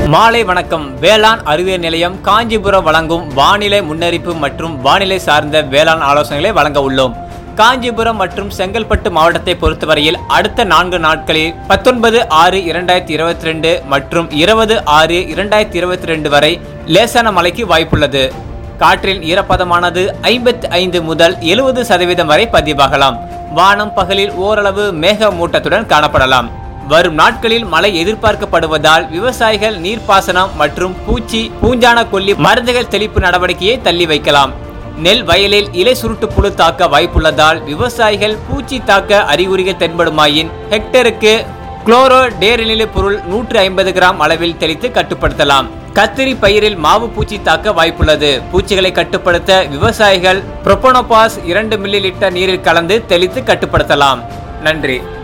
மாலை வணக்கம் வேளாண் அறிவியல் நிலையம் காஞ்சிபுரம் வழங்கும் வானிலை முன்னறிப்பு மற்றும் வானிலை சார்ந்த வேளாண் ஆலோசனைகளை வழங்க உள்ளோம் காஞ்சிபுரம் மற்றும் செங்கல்பட்டு மாவட்டத்தை பொறுத்தவரையில் அடுத்த நான்கு நாட்களில் பத்தொன்பது ஆறு இரண்டாயிரத்தி இருபத்தி ரெண்டு மற்றும் இருபது ஆறு இரண்டாயிரத்தி இருபத்தி ரெண்டு வரை லேசான மழைக்கு வாய்ப்புள்ளது காற்றின் ஈரப்பதமானது ஐம்பத்தி ஐந்து முதல் எழுபது சதவீதம் வரை பதிவாகலாம் வானம் பகலில் ஓரளவு மேகமூட்டத்துடன் காணப்படலாம் வரும் நாட்களில் மழை எதிர்பார்க்கப்படுவதால் விவசாயிகள் நீர்ப்பாசனம் மற்றும் பூச்சி பூஞ்சான கொல்லி மருந்துகள் தெளிப்பு நடவடிக்கையை தள்ளி வைக்கலாம் நெல் வயலில் இலை சுருட்டு புழு தாக்க வாய்ப்புள்ளதால் விவசாயிகள் பூச்சி தாக்க அறிகுறிகள் தென்படுமாயின் ஹெக்டருக்கு குளோரோ டேரினில பொருள் நூற்று ஐம்பது கிராம் அளவில் தெளித்து கட்டுப்படுத்தலாம் கத்திரி பயிரில் மாவு பூச்சி தாக்க வாய்ப்புள்ளது பூச்சிகளை கட்டுப்படுத்த விவசாயிகள் புரோபோனோபாஸ் இரண்டு மில்லி லிட்டர் நீரில் கலந்து தெளித்து கட்டுப்படுத்தலாம் நன்றி